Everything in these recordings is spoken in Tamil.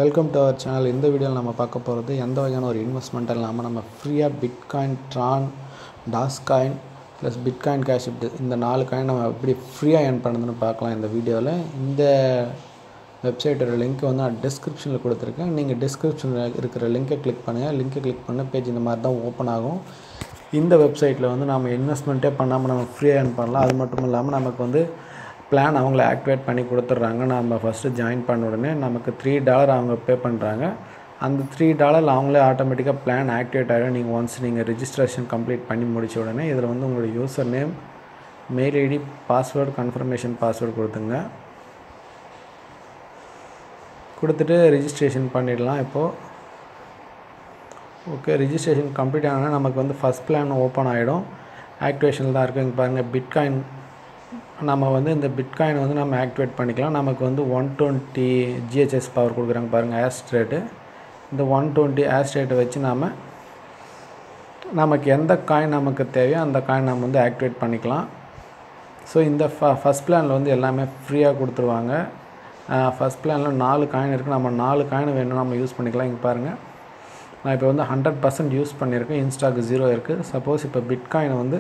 வெல்கம் டு அவர் சேனல் இந்த வீடியோவில் நம்ம பார்க்க போகிறது எந்த வகையான ஒரு இன்வெஸ்ட்மெண்ட் இல்லாமல் நம்ம ஃப்ரீயாக bitcoin Tron dogecoin plus bitcoin cash இந்த நாலு காயின் நம்ம எப்படி ஃப்ரீயாக ஏர்ன் பண்ணுறதுன்னு பார்க்கலாம் இந்த வீடியோவில் இந்த வெப்சைட்டோட லிங்க் வந்து நான் டிஸ்கிரிப்ஷனில் கொடுத்துருக்கேன் நீங்கள் டிஸ்கிரிப்ஷனில் இருக்கிற லிங்கை கிளிக் பண்ணுங்கள் லிங்கை கிளிக் பண்ண பேஜ் இந்த மாதிரி தான் ஓப்பன் ஆகும் இந்த வெப்சைட்டில் வந்து நம்ம இன்வெஸ்ட்மெண்ட்டே பண்ணாமல் நம்ம ஃப்ரீயாக ஏர்ன் பண்ணலாம் அது மட்டும் இல்லாமல் நமக்கு வந்து பிளான் அவங்கள ஆக்டிவேட் பண்ணி கொடுத்துட்றாங்க நம்ம ஃபஸ்ட்டு ஜாயின் பண்ண உடனே நமக்கு த்ரீ டாலர் அவங்க பே பண்ணுறாங்க அந்த த்ரீ டாலர் அவங்களே ஆட்டோமேட்டிக்காக பிளான் ஆக்டிவேட் ஆகிடும் நீங்கள் ஒன்ஸ் நீங்கள் ரிஜிஸ்ட்ரேஷன் கம்ப்ளீட் பண்ணி முடிச்ச உடனே இதில் வந்து உங்களோட user name mail ID password confirmation password கொடுத்துங்க கொடுத்துட்டு ரிஜிஸ்ட்ரேஷன் பண்ணிடலாம் இப்போது ஓகே ரிஜிஸ்ட்ரேஷன் கம்ப்ளீட் ஆனோன்னா நமக்கு வந்து ஃபஸ்ட் பிளான் ஓப்பன் ஆகிடும் ஆக்டிவேஷனில் தான் இருக்குது இங்கே பாருங்கள் பிட்காயின் நம்ம வந்து இந்த பிட்காயின் வந்து நம்ம ஆக்டிவேட் பண்ணிக்கலாம் நமக்கு வந்து ஒன் டுவெண்ட்டி ஜிஹெச்எஸ் பவர் கொடுக்குறாங்க பாருங்கள் ஆஸ்ட் ரேட்டு இந்த ஒன் டுவெண்ட்டி ஆஸ்ட் ரேட்டை வச்சு நாம் நமக்கு எந்த காயின் நமக்கு தேவையோ அந்த காயின் நம்ம வந்து ஆக்டிவேட் பண்ணிக்கலாம் ஸோ இந்த ஃப ஃபஸ்ட் பிளானில் வந்து எல்லாமே ஃப்ரீயாக கொடுத்துருவாங்க ஃபஸ்ட் பிளானில் நாலு காயின் இருக்குது நம்ம நாலு காயின் வேணும் நம்ம யூஸ் பண்ணிக்கலாம் இங்கே பாருங்கள் நான் இப்போ வந்து ஹண்ட்ரட் பர்சன்ட் யூஸ் பண்ணியிருக்கேன் இன்ஸ்டாக்கு ஜீரோ இருக்குது சப்போஸ் இப்போ பிட்காயினை வந்து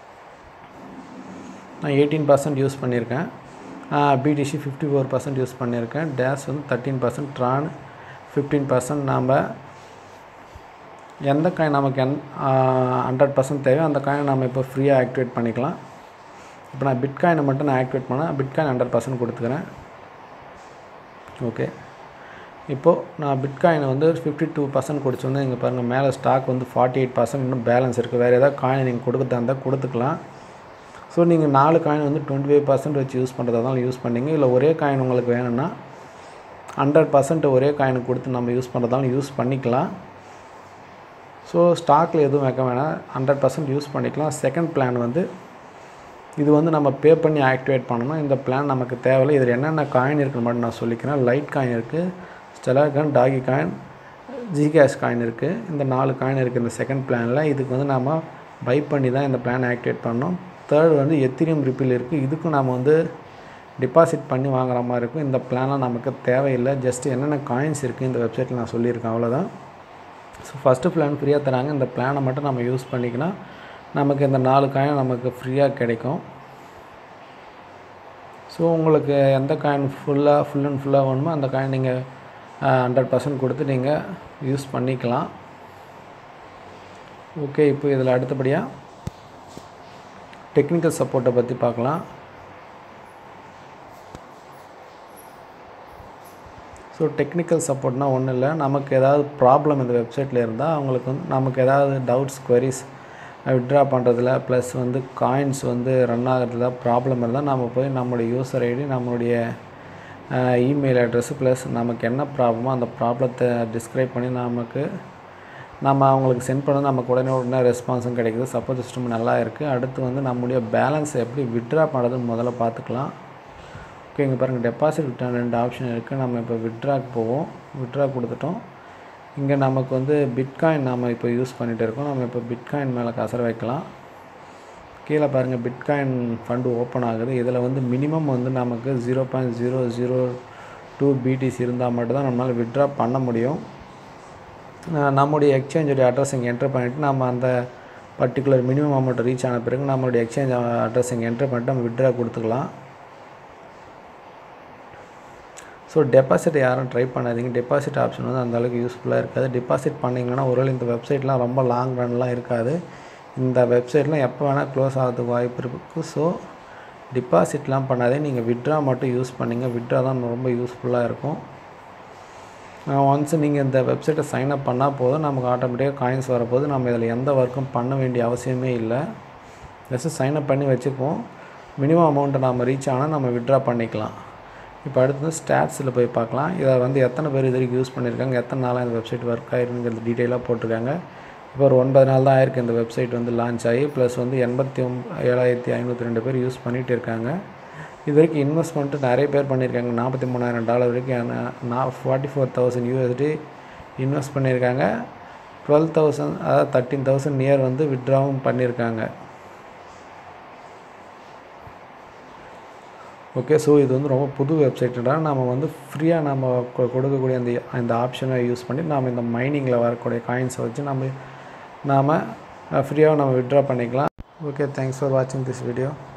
நான் எயிட்டீன் பர்சன்ட் யூஸ் பண்ணியிருக்கேன் BTC fifty four percent use பண்ணியிருக்கேன் டேஸ் வந்து thirteen percent Tron fifteen percent நாம் எந்த காயின் நமக்கு என் ஹண்ட்ரட் பர்சன்ட் தேவையோ அந்த காயினை நம்ம இப்போ ஃப்ரீயாக ஆக்டிவேட் பண்ணிக்கலாம் இப்போ நான் பிட்காயினை மட்டும் நான் ஆக்டிவேட் பண்ணேன் பிட்காயின் ஹண்ட்ரட் பர்சன்ட் கொடுத்துக்கிறேன் ஓகே இப்போது நான் பிட்காயினை வந்து ஃபிஃப்டி டூ பர்சன்ட் கொடுத்தோன்னே இங்கே பாருங்கள் மேலே ஸ்டாக் வந்து ஃபார்ட்டி எயிட் பர்சன்ட் இன்னும் பேலன்ஸ் இருக்குது வேறு ஏதாவது காயின் நீங்கள் கொடுக்குறதா இருந்தால் கொடுத்துக்கலாம் ஸோ நீங்கள் நாலு காயின் வந்து டுவெண்ட்டி ஃபைவ் பர்சன்ட் வச்சு யூஸ் பண்ணுறதா இருந்தாலும் யூஸ் பண்ணிங்க இல்லை ஒரே காயின் உங்களுக்கு வேணும்னா ஹண்ட்ரட் பர்சன்ட் ஒரே காயின் கொடுத்து நம்ம யூஸ் பண்ணுறதாலும் யூஸ் பண்ணிக்கலாம் ஸோ ஸ்டாக்கில் எதுவும் வைக்க வேணாம் ஹண்ட்ரட் பர்சன்ட் யூஸ் பண்ணிக்கலாம் செகண்ட் பிளான் வந்து இது வந்து நம்ம பே பண்ணி ஆக்டிவேட் பண்ணணும் இந்த பிளான் நமக்கு தேவையில்லை இதில் என்னென்ன காயின் இருக்குன்னு மட்டும் நான் சொல்லிக்கிறேன் லைட் காயின் இருக்குது ஸ்டெலர் காயின் டாகி காயின் ஜிகேஷ் காயின் இருக்குது இந்த நாலு காயின் இருக்குது இந்த செகண்ட் பிளானில் இதுக்கு வந்து நம்ம பை பண்ணி தான் இந்த பிளான் ஆக்டிவேட் பண்ணோம் தேர்ட் வந்து எத்திரியம் ரிப்பில் இருக்குது இதுக்கும் நம்ம வந்து டிபாசிட் பண்ணி வாங்குற மாதிரி இருக்கும் இந்த பிளான்லாம் நமக்கு தேவையில்லை ஜஸ்ட் என்னென்ன காயின்ஸ் இருக்குது இந்த வெப்சைட்டில் நான் சொல்லியிருக்கேன் அவ்வளோதான் ஸோ ஃபஸ்ட்டு பிளான் ஃப்ரீயாக தராங்க இந்த பிளானை மட்டும் நம்ம யூஸ் பண்ணிக்கலாம் நமக்கு இந்த நாலு காயின் நமக்கு ஃப்ரீயாக கிடைக்கும் ஸோ உங்களுக்கு எந்த காயின் ஃபுல்லாக ஃபுல் அண்ட் ஃபுல்லாக வேணுமோ அந்த காயின் நீங்கள் ஹண்ட்ரட் பர்சன்ட் கொடுத்து நீங்கள் யூஸ் பண்ணிக்கலாம் ஓகே இப்போ இதில் அடுத்தபடியாக டெக்னிக்கல் சப்போர்ட்டை பற்றி பார்க்கலாம் ஸோ டெக்னிக்கல் சப்போர்ட்னால் ஒன்றும் இல்லை நமக்கு ஏதாவது ப்ராப்ளம் இந்த வெப்சைட்டில் இருந்தால் அவங்களுக்கு வந்து நமக்கு ஏதாவது டவுட்ஸ் queries விட்ரா பண்ணுறதுல ப்ளஸ் வந்து காயின்ஸ் வந்து ரன் ஆகிறதுல ப்ராப்ளம் இருந்தால் நம்ம போய் நம்மளுடைய யூசர் ஐடி நம்மளுடைய இமெயில் அட்ரஸ் ப்ளஸ் நமக்கு என்ன ப்ராப்ளமோ அந்த ப்ராப்ளத்தை டிஸ்கிரைப் பண்ணி நமக்கு நம்ம அவங்களுக்கு சென்ட் பண்ண நமக்கு உடனே உடனே ரெஸ்பான்ஸும் கிடைக்குது சப்போர்ட் சிஸ்டம் நல்லா இருக்குது அடுத்து வந்து நம்முடைய பேலன்ஸ் எப்படி விட்ரா பண்ணுறதுன்னு முதல்ல பார்த்துக்கலாம் ஓகே இங்கே பாருங்கள் டெபாசிட் விட்ரா ரெண்டு ஆப்ஷன் இருக்குது நம்ம இப்போ விட்ராக்கு போவோம் விட்ரா கொடுத்துட்டோம் இங்கே நமக்கு வந்து பிட்காயின் நாம் இப்போ யூஸ் பண்ணிகிட்டு இருக்கோம் நம்ம இப்போ பிட்காயின் மேலே கசர வைக்கலாம் கீழே பாருங்கள் பிட்காயின் ஃபண்டு ஓப்பன் ஆகுது இதில் வந்து மினிமம் வந்து நமக்கு zero point zero zero two BTC இருந்தால் மட்டும்தான் நம்மளால் விட்ரா பண்ண முடியும் நம்முடைய எக்ஸ்சேஞ்சோடைய அட்ரஸ் இங்கே என்ட்ரு பண்ணிவிட்டு நம்ம அந்த பர்டிகுலர் மினிமம் அமௌண்ட் ரீச் ஆன பிறகு நம்மளுடைய எக்ஸ்சேஞ்ச் அட்ரஸ் இங்கே என்ட்ரு பண்ணிட்டு நம்ம விட்ரா கொடுத்துக்கலாம் ஸோ டெபாசிட் யாரும் ட்ரை பண்ணாதீங்க டெபாசிட் ஆப்ஷன் வந்து அந்தளவுக்கு யூஸ்ஃபுல்லாக இருக்காது டெபாசிட் பண்ணிங்கன்னா ஒருவேளை இந்த வெப்சைட்லாம் ரொம்ப லாங் ரன்லாம் இருக்காது இந்த வெப்சைட்லாம் எப்போ வேணால் க்ளோஸ் ஆகிறதுக்கு வாய்ப்பு இருக்குது ஸோ டிபாசிட்லாம் பண்ணாதே நீங்கள் விட்ரா மட்டும் யூஸ் பண்ணிங்க விட்ரா தான் ரொம்ப யூஸ்ஃபுல்லாக இருக்கும் ஒன்ஸ் நீங்கள் இந்த வெப்சைட்டை சைன் அப் பண்ணால் போதும் நமக்கு ஆட்டோமேட்டிக்காக காயின்ஸ் வரப்போது நம்ம இதில் எந்த ஒர்க்கும் பண்ண வேண்டிய அவசியமே இல்லை ஜஸ்ட்டு சைன் அப் பண்ணி வச்சுக்குவோம் மினிமம் அமௌண்ட்டை நம்ம ரீச் ஆனால் நம்ம விட்ரா பண்ணிக்கலாம் இப்போ அடுத்தது ஸ்டாட்ஸில் போய் பார்க்கலாம் இதை வந்து எத்தனை பேர் இது வரைக்கும் யூஸ் பண்ணியிருக்காங்க எத்தனை நாளாக இந்த வெப்சைட் ஒர்க் ஆயிருக்குங்கிறது டீட்டெயிலாக போட்டிருக்காங்க இப்போ ஒரு ஒன்பது நாள் தான் ஆயிருக்கு இந்த வெப்சைட் வந்து லான்ச் ஆகி ப்ளஸ் வந்து எண்பத்தி ஒம் ஏழாயிரத்தி ஐநூற்றி ரெண்டு பேர் யூஸ் பண்ணிகிட்டு இருக்காங்க இது வரைக்கும் இன்வெஸ்ட்மெண்ட்டு நிறைய பேர் பண்ணியிருக்காங்க நாற்பத்தி மூணாயிரம் டாலர் வரைக்கும் நான் forty four thousand USDT invest பண்ணியிருக்காங்க டுவெல் தௌசண்ட் அதாவது தேர்ட்டீன் தௌசண்ட் நியர் வந்து விட்ராவும் பண்ணியிருக்காங்க ஓகே ஸோ இது வந்து ரொம்ப புது வெப்சைட்டுடா நம்ம வந்து ஃப்ரீயாக நம்ம கொ- கொடுக்கக்கூடிய அந்த இந்த ஆப்ஷனை யூஸ் பண்ணி நாம் இந்த மைனிங்கில் வரக்கூடிய காயின்ஸை வச்சு நம்ம நாம் ஃப்ரீயாக நம்ம விட்ரா பண்ணிக்கலாம் ஓகே தேங்க்ஸ் ஃபார் வாட்சிங் திஸ் வீடியோ